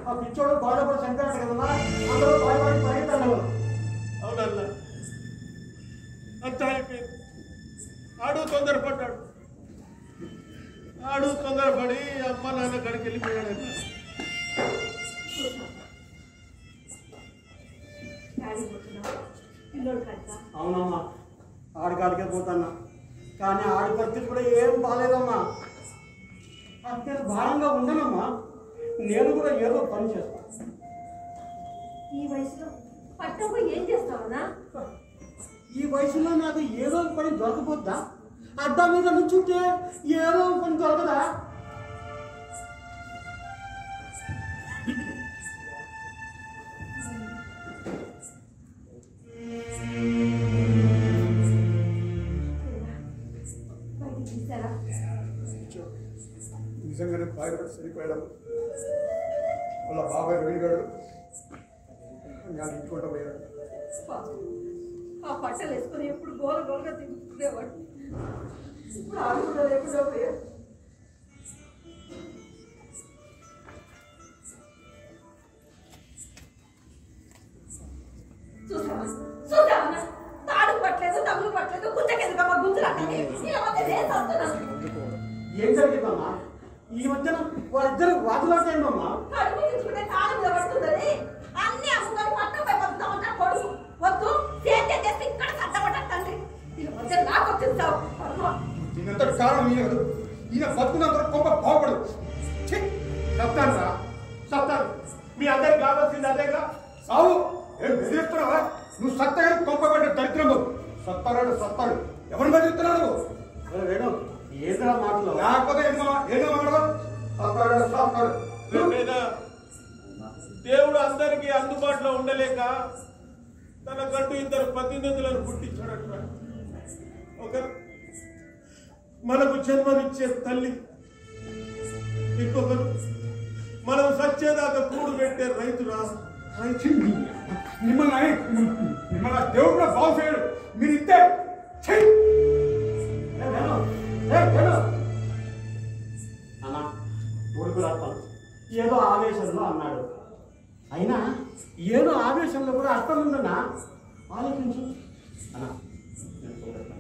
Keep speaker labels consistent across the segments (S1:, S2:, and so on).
S1: ఆ పిచ్చోడు బాధపడి చనిపోయాడు కదన్నా అందరూ భయపడి పరిగెత్తాడు
S2: అవునన్నా అంతా అయిపోయింది ఆడు తొందరపడ్డాడు ఆడు తొందరపడి అమ్మ నాన్న కడికి వెళ్ళిపోయాడన్నా
S3: పిల్లోడు కడతా
S1: అవునమ్మా ఆడికాడికే పోతాన్నా కానీ ఆడి పరిస్థితి కూడా ఏం బాగాలేదమ్మా అంతే భారంగా ఉండనమ్మా నేను కూడా ఏదో పని చేస్తాను
S3: ఈ వయసులో పట్టకు ఏం చేస్తావన్నా
S1: ఈ వయసులో నాకు ఏదో ఒక పని దొరకపోద్దా అడ్డా మీద నుంచుంటే ఏదో ఒక పని దొరకదా
S3: బయటికి తీసారా
S4: నిజంగానే బాయపడి సరిపోయాడు వాళ్ళ బాబాయ్ రవిగాడు నేను ఇంటికుంటా పోయాడు
S3: పాపం. ఆ పట్టలు వేసుకొని ఎప్పుడు గోల గోలగా తిరుగుతుండేవాడు ఇప్పుడు ఆడు కూడా లేకుండా పోయాడు చూసావా చూసావా తాడు పట్టలేదు తగులు పట్టలేదు గుంజకెందుకమ్మా గుంజులాటని ఇలా మధ్య నేను వస్తున్నాను
S1: ఏం జరిగిందమ్మా ఈ మధ్యన వాళ్ళిద్దరు వాదులాటేందమ్మా
S3: కడుపు తీసుకుంటే కాలు మీద పడుతుందని అన్ని అమ్ముకొని పట్టం పై పడుతామంటా కొడుకు వద్దు సేద్యం చేస్తే ఇక్కడ సత్తపడ్డ తండ్రి ఇలా మధ్య నాకు వచ్చిస్తావు
S4: దీనంత కారణం ఈయన కాదు. ఈయన బతుకున్నంత గొప్ప బాగుపడదు
S2: సత్తాను రా సత్తాను మీ అందరికి కావాల్సింది అదేగా
S4: సావు ఏం బెదిరిస్తున్నావా నువ్వు సత్తగా కొంపబడ్డ దరిద్రం సత్తాడు సత్తాడు ఎవరిని బెదిరిస్తున్నాడు నువ్వు
S1: వేణు ఏదైనా మాటలు
S4: లేకపోతే ఏమో ఏదో మాట్లాడు సత్తాడు సత్తాడు
S2: లేదా దేవుడు అందరికీ అందుబాటులో ఉండలేక తనకంటూ ఇద్దరు ప్రతినిధులను పుట్టించాడట ఒకరు మనకు జన్మనిచ్చే తల్లి ఇంకొకరు మనం సచ్చేదాకా కూడు పెట్టే రైతురా రైతు
S4: మిమ్మల్ని మిమ్మల్ని దేవుడు కూడా బాగు చేయడు మీరు ఇస్తే చెయ్యి
S1: ఏ వేణు, ఏ వేణు. అన్నా ఊరికి రాస్తాను ఏదో ఆవేశంలో అన్నాడు అయినా ఏదో ఆవేశంలో కూడా అర్థం ఉందన్నా ఆలోచించు అన్నా నేను చూడట్లా.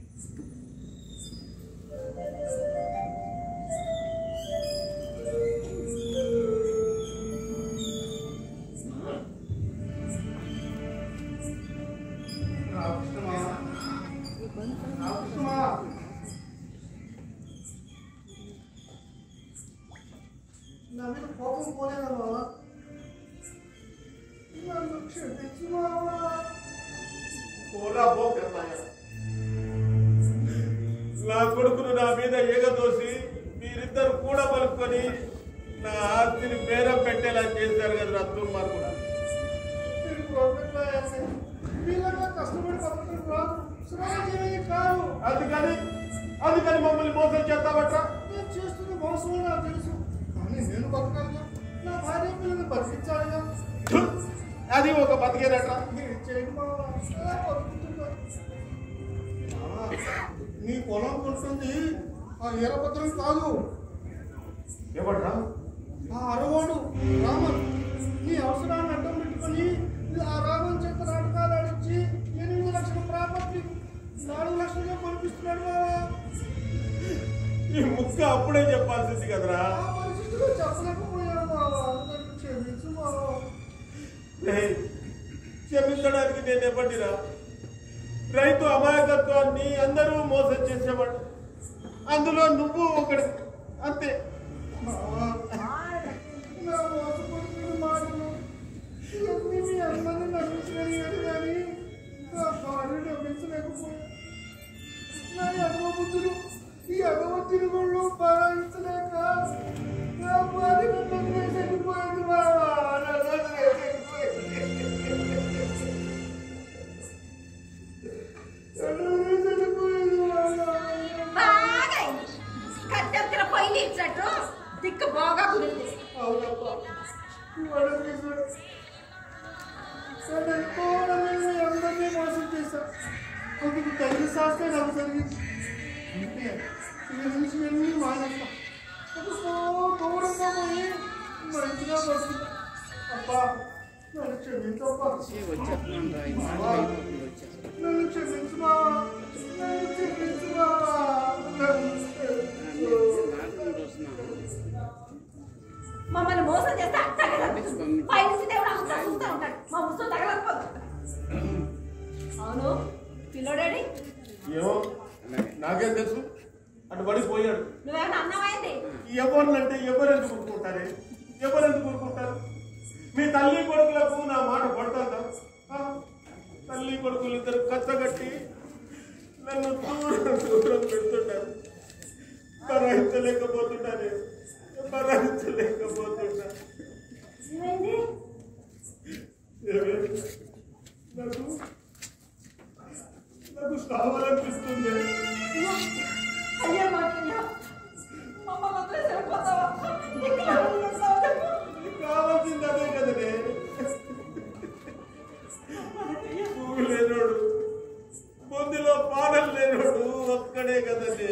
S4: నా మీద కోపం పోలేదా మావా నన్ను క్షమించు మావా
S2: పోరా పో కర్మయ్య. నా కొడుకును నా మీద ఎగదోసి మీరిద్దరు కూడా పలుకొని నా ఆస్తిని బేరం పెట్టేలా చేశారు కదా నా దుర్మార్గుడు
S4: మీరు కోపంలో మీలాగా కష్టపడి బతకడం రాదు శ్రమజీవి కాదు
S2: అందుకని అందుకని మమ్మల్ని మోసం చేస్తావట్రా
S4: నేను చేస్తున్న మోసం నాకు తెలుసు కానీ నేను బతకాలిగా నా భార్య పిల్లల్ని బతికించాలిగా
S2: అది ఒక బతికేనట్రా
S4: మీరు చేయండి మావా ఎలా బతుకుతున్నా మావా, నీ పొలం కొంటుంది ఆ ఈరభద్రం కాదు
S2: ఎవడ్రా
S4: ఆ అరవాడు రామన్ నీ అవసరాన్ని అడ్డం పెట్టుకొని ఆ రామన్ చేత నాటకాలు ఆడించి ఎనిమిది లక్షల ప్రాపర్టీ నాలుగు లక్షలుగా కొనిపిస్తున్నాడు మావా
S2: ఈ ముక్క అప్పుడే చెప్పాల్సింది కదరా
S4: ఆ పరిస్థితిలో చెప్పలేకపోయాను మావా నన్ను క్షమించు మావా
S2: ఏయ్, క్షమించడానికి నేను ఇవ్వండిరా రైతు అమాయకత్వాన్ని అందరూ మోసం చేసేవాడు అందులో నువ్వు ఒకటి అంతే
S4: మావా నా మోసపడుతున్న మాటలు ఇవన్నీ మీ అందరినీ నమ్మించగలిగాను కానీ నా భార్య నమ్మించలేకపోయా నా ఎడమ బుద్ధులు ఈ ఎడమ తిరుగుళ్ళు భరించలేక నా భార్య నన్ను వదిలేసెళ్ళిపోయింది మావా నన్ను వదిలేసెళ్ళిపోయింది నన్ను వదిలేసెళ్ళిపోయింది మావా
S3: బాగా కట్టెక్కిన పొయ్యి ఇచ్చినట్టు దిక్కు బాగా కుదిరింది
S4: అవునప్పా ఇవాళ చేశాడు నన్ను ఎంతోమంది అందరినీ మోసం చేశా అందుకు తల్లి శాస్త్రం నాకు జరిగింది అందుకే ఇక నుంచి వెళ్ళి మానేస్తా ఒకసో దూరంగా పోయి మంచిగా బతుకుతా అబ్బా, నన్ను క్షమించబ్బా.
S5: వచ్చేస్తున్నాను రా ఈ మాట అయిపోతుంది వచ్చేస్తాను
S4: నన్ను క్షమించుమా నన్ను క్షమించుమా నన్ను క్షమించు.
S5: నాటకం చూస్తున్నాను
S3: మమ్మల్ని మోసం చేస్తే అట్టగే తగ్గుతుంది పై నుంచి దేవుడు అంతా చూస్తూ ఉంటాడు మా ముసలు తగలకపోదు అవును పిల్లోడాడి
S2: ఏమో నాకేం తెలుసు అటు పడిపోయాడు
S3: నువ్వేమన్నా అన్నమైంది
S2: ఎవరినంటే ఎవరెందుకు ఊరుకుంటారే ఎవరెందుకు ఊరుకుంటారు మీ తల్లి కొడుకులకు నా మాట పడుతుందా ఆ? తల్లి కొడుకులు ఇద్దరు కచ్చగట్టి నన్ను దూరం దూరం పెడుతుంటారు భరించలేకపోతున్నాను భరించలేకపోతున్నా
S3: ఏమైంది
S2: ఏమే? నాకు నాకు కావాలనిపిస్తుంది
S3: అయ్యో మాటయ్యా మమ్మల్ని వదిలేసి వెళ్ళిపోతావా ఇక్కడ వెళ్ళిపోతావా చెప్పు
S2: నీకు కావాల్సింది అదే కదనే పువ్వు లేనోడు బొందిలో పాడలు లేనోడు ఒక్కడే కదనే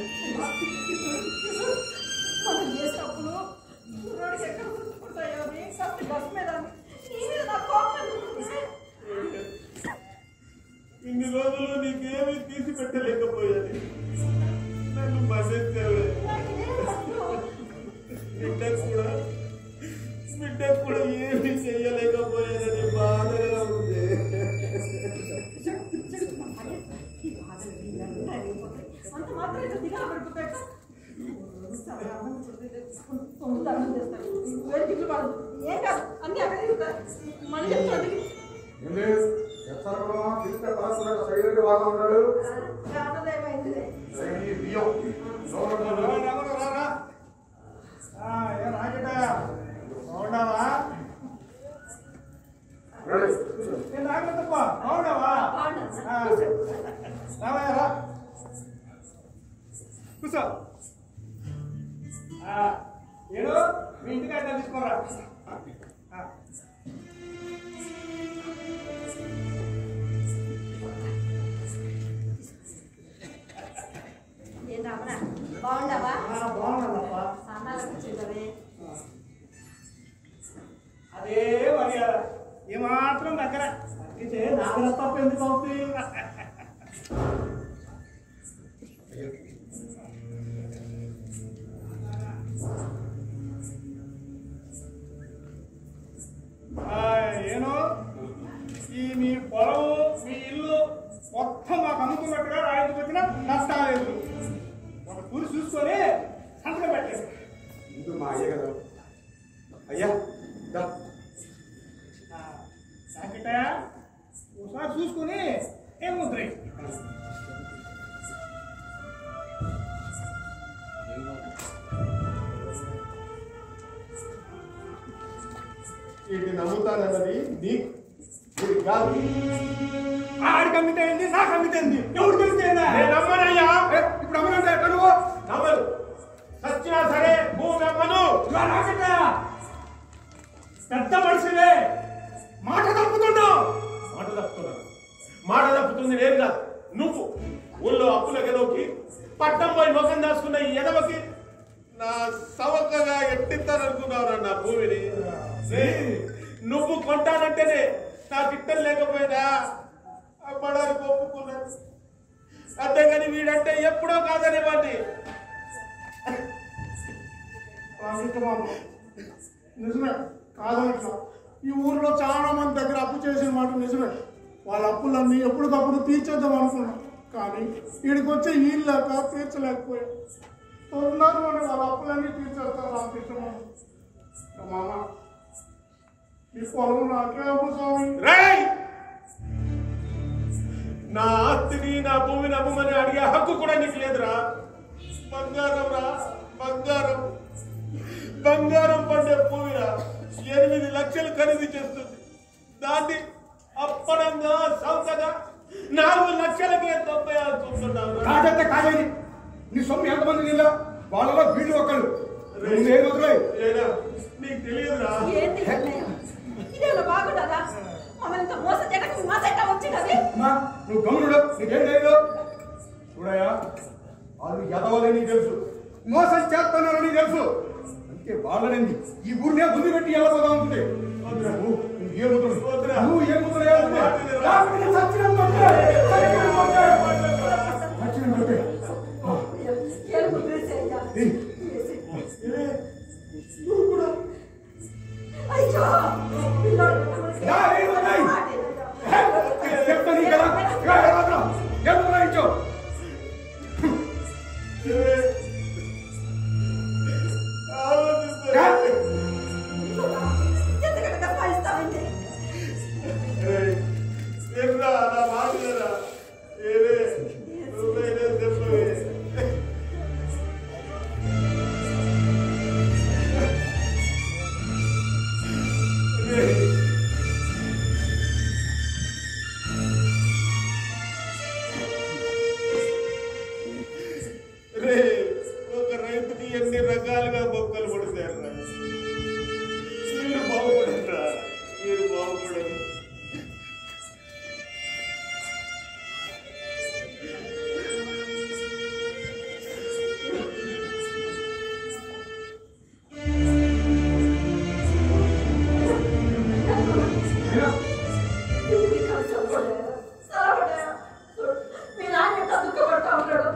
S3: మనం చేసినప్పుడు కుర్రాడికి ఎక్కడ గుర్తుకుంటాయో అని కాస్త బస్ మీద నీ మీద నా కోపం ఎందుకుంది?
S2: ఇన్ని రోజులు నీకేమీ తీసి పెట్టలేకపోయాను నన్ను మన్నించావే
S3: నాకు ఇదే కష్టం.
S2: బిడ్డకు కూడా బిడ్డకు కూడా ఏమీ చెయ్యలేకపోయానని బాధగా ఉంది
S3: ఈ బాధలు వీళ్ళంతా అయిపోతాయి. అంత మాత్రం ఇట్లా దిగాలు పడిపోతాయి ఎట్లా? సరే, అన్నం చూడండి. తొమ్మిది అన్నం చేస్తారు. వేడి గిట్లు పడదు. ఏం కాదు అన్ని అక్కడే తిరుగుతాయి. మళ్ళీ చెప్తాను
S6: ఏంది ఎత్తరకుడా తీసుకొని రాసుకున్నాడు సైలెంట్ వాగా ఉన్నాడు
S3: ఏమైంది
S6: ఈ బియ్యం నోరు
S1: బాగున్నావా
S6: రండి.
S1: నేను రాగలతప్ప బాగున్నావా ఆ, రావయ్యా రా కూర్చో ఆ, ఏడు మీ ఇంటికి అయితే తీసుకోరా ఆ.
S3: ఏం రామరా బాగుండవా
S1: ఆ, బాగున్నానప్పా
S3: సాందాలకు వచ్చేదవే
S1: అదే మర్యాద ఏమాత్రం దగ్గర అయితే నాగర తప్ప ఎందుకు అవుతుంది ఆ, ఏనో ఈ మీ పొలం మీ ఇల్లు మొత్తం మాకు అమ్ముకున్నట్టుగా రాయించుకు వచ్చిన నష్టం లేదు ఒక కూరి చూసుకొని సంతకం పెట్టేసి
S6: ముందు మా అయ్య కదా అయ్యా దా.
S1: సాకిటా ఒకసారి చూసుకుని ఏం ముద్ర
S2: ఇది నమ్ముతానన్నది నీకు ఇది కాదు
S1: ఆడికి అమ్మితేంది నాకు అమ్మితేంది ఎవరికి అమ్మితేందా
S2: నేను నమ్మనయ్యా
S1: ఏ, ఇప్పుడు అమ్మనంటే ఎట్లా నువ్వు
S2: నమ్మను సచ్చినా సరే భూమి నమ్మను
S1: ఇవాళ రాకెట్టా పెద్ద మనిషివే మాట తప్పుతున్నావు
S2: మాట తప్పుతున్నాను మాట తప్పుతుంది నేను కాదు నువ్వు ఊళ్ళో అప్పుల గెలవకి పట్టం పోయి ముఖం దాచుకున్న ఈ ఎదవకి నా సవకగా ఎట్టిస్తాననుకున్నావు నా భూమిని ఏ, నువ్వు కొంటానంటేనే నాకు ఇట్టం లేకపోయినా అమ్మడానికి ఒప్పుకున్నాను అంతేగాని వీడంటే ఎప్పుడో కాదనే వాడిని
S4: మామ నిజమే కాదనట్లా ఈ ఊర్లో చాలా మంది దగ్గర అప్పు చేసిన మాట నిజమే వాళ్ళ అప్పులన్నీ ఎప్పటికప్పుడు తీర్చేద్దాం అనుకున్నాం కానీ వీడికి వచ్చే ఈళ్ళు లేక తీర్చలేకపోయాం తొందరలోనే వాళ్ళ అప్పులన్నీ తీర్చేస్తారు రామకృష్ణ మామ మామ ఈ పొలం నాకే అప్పు స్వామి
S2: రేయ్ నా ఆస్తిని నా భూమిని అమ్మమని అడిగే హక్కు కూడా నీకు లేదురా బంగారం రా బంగారం బంగారం పండే భూమిరా ఎనిమిది లక్షలు ఖరీదు చేస్తుంది దాన్ని అప్పడంగా సౌకగా నాలుగు లక్షలకే తొంభై ఆరు చూస్తున్నాను
S6: కాదంటే కాదని నీ సొమ్ము ఎంతమంది నీళ్ళ వాళ్ళలో వీళ్ళు ఒకళ్ళు నువ్వు నేను వదిలే
S2: ఏడా నీకు తెలియదురా
S3: ఏంది అన్నయ్య ఇదేమన్నా బాగుండదా మమ్మల్ని ఇంత మోసం చేయడానికి మా సైట్ వచ్చినది
S6: అమ్మా నువ్వు గమనుడు నీకేం తెలియదు చూడయా వాళ్ళు ఎదవాలని నీకు తెలుసు మోసం చేస్తున్నారని తెలుసు అందుకే వాళ్ళని ఈ ఊరినే ముందు పెట్టి వెళ్ళబోదా ఉంటుంది
S2: వద్దురా.
S6: నువ్వు ఏ ముద్ర
S2: వద్దురా.
S6: నువ్వు ఏ ముద్ర వేయాల్సిందే? లేకపోతే నేను సచ్చినం కొట్టే. సచ్చినం కొట్టే. సచ్చినం కొట్టే. ఆ,
S3: ఏం ముద్రేసేయ్యా
S6: ఏయ్.
S2: ఏ, నువ్వు కూడా
S3: అయ్యో పిల్లోడు
S6: దా, ఏయ్, వదిలేయ్. ఏ, చెప్తా నీకు కదా. ఏ, ఏ మాత్రం? ఏ ముద్ర ఇచ్చావు?
S2: ఏ, ఆలోచిస్తున్నా.
S6: ఏ?
S3: ఎందుకంటే కష్టాయిస్తామండి
S2: ఏయ్, ఏంట్రా, నా మాట వినరా? ఏవే, నువ్వేనే చెప్పవే. ఏయ్. రే ఒక రైతుకి ఎన్ని రకాలుగా మొక్కలు పడతారా మీరు బాగుపడరా మీరు బాగుపడరు
S3: దేవుడి కష్టం సరవడయా మీ నాన్న ఎంత దుఃఖపడతా ఉంటాడు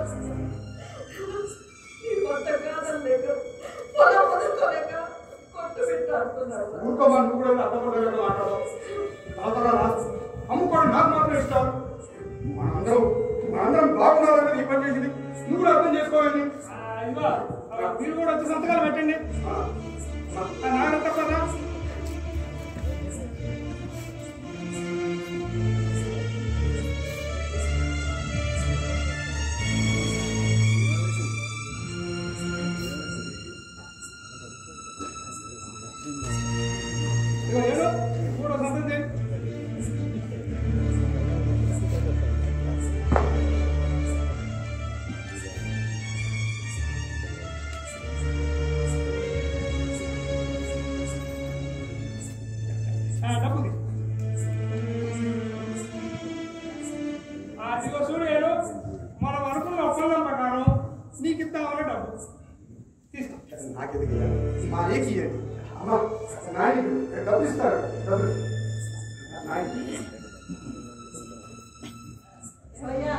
S3: ఈ కొత్త కాదం లేక పొలం వదులుకోలేక కొట్టు పెట్టాడుతున్నాడు
S6: ఊరుకోమని నువ్వు కూడా అర్థపడ్డ మాట్లాడవు తర్వాత అమ్ముకోవడం నాకు మాత్రం ఇస్తాను మనందరం మనందరం బాగున్నారనేది ఈ పని చేసింది నువ్వు కూడా అర్థం చేసుకోవాలి
S1: ఆ, ఇదిగో ఆ, మీరు కూడా వచ్చి సంతకాలు పెట్టండి ఆ, నాన్న తప్పదా ఇదిగో ఏడు కూడా సంతకం చేయండి ఆ, డబ్బుది ఆ, ఇదిగో చూడు ఏడు మనం అనుకున్న ఒప్పందం ప్రకారం నీకు ఇద్దామనే డబ్బు తీసుకో
S6: నాకెందుకు మా నీకు ఇవ్వండి అమ్మ నాయన డబ్బులు ఇస్తారు డబ్బులు నాయన
S3: ఏమయ్యా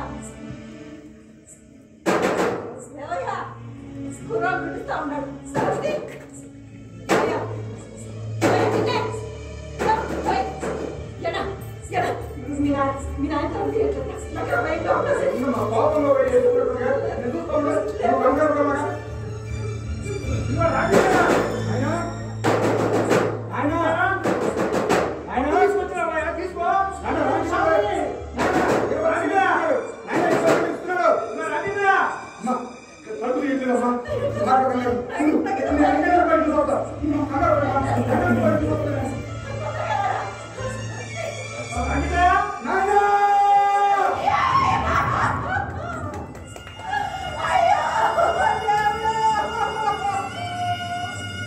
S3: ఏమయ్యా కుర్రాడు పిలుస్తా ఉన్నాడు సరస్వతి ఏమయ్యా ఏమయ్యా, నిన్నే. ఏం, ఏయ్, ఎడా, ఎడా. మీ నాన్న మీ నాన్న తల్లి ఎట్లా? నాకు భయంగా ఉన్నది.
S6: ఉన్న మా కోపంలో పోయి చేసుకున్నట్టుగా నేను చూస్తా ఉన్నా. నువ్వు కంగారు పడమాక. ఇదిగో రాజేంద్ర. నాయనా. నాయనా. నాయనా.
S1: తీసుకొచ్చినావా? తీసుకో
S6: నాయనా, రాజేంద్ర. నాయనా, ఇదిగో రాజేంద్ర. నాయనా, ఇదిగో ఇస్తున్నాడు.
S1: ఇదిగో రాజేంద్ర.
S6: అమ్మా, తలుపు తీయట్లేదమ్మా. నాకు తెలియదు. ఉండు. నేను కంగారు పడి చూస్తా. నువ్వు కంగారు పడమాక. కంగారు పడి చూస్తా.
S1: రాజేంద్ర.
S6: నాయనా.
S3: అయ్యో, దేవుడా.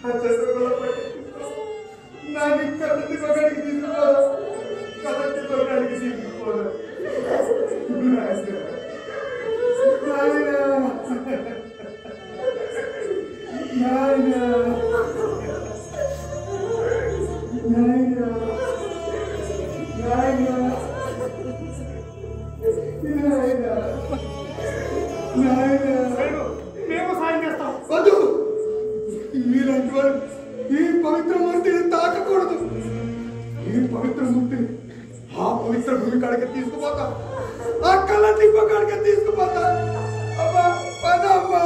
S6: ఆ చంద్రగుల నాకు కళ్ళకి కొనడానికి తీసుకుపోదు కళ్ళకి కొనడానికి తీసుకుపోదు
S1: లేదు, మేము సాయం చేస్తాం
S6: వద్దు మీలాంటి వారు ఈ పవిత్ర మూర్తిని తాకకూడదు ఈ పవిత్ర మూర్తిని ఆ పవిత్ర భూమి కాడికి తీసుకుపోతా ఆ కళ్ళ దిబ్బ కాడికి తీసుకుపోతా అమ్మా పద అమ్మా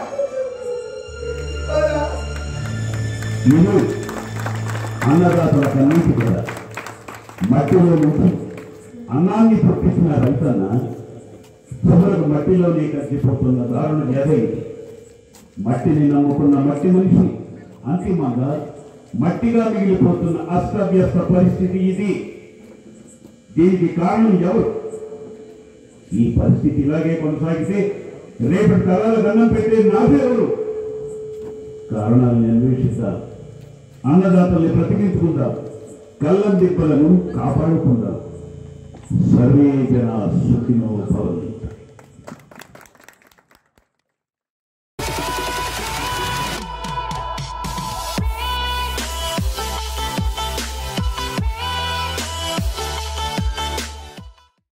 S6: పద.
S7: ఇది అన్నదాతల కన్నీటి కూడా మట్టిలో నుంచి అన్నాన్ని పుట్టించిన రైతన్న చివరకు మట్టిలోనే కలిసిపోతున్న దారుణ వ్యధ ఇది మట్టిని నమ్ముకున్న మట్టి మనిషి అంతిమంగా మట్టిగా మిగిలిపోతున్న అస్తవ్యస్త పరిస్థితి ఇది దీనికి కారణం ఎవరు ఈ పరిస్థితి ఇలాగే కొనసాగితే రేపటి తరాల దండం పెట్టే నాదెవరు కారణాలను అన్వేషిద్దాం అన్నదాతల్ని బ్రతికించుకుందాం కళ్ళం దిబ్బలను కాపాడుకుందాం సర్వే జన సుఖినో భవంతు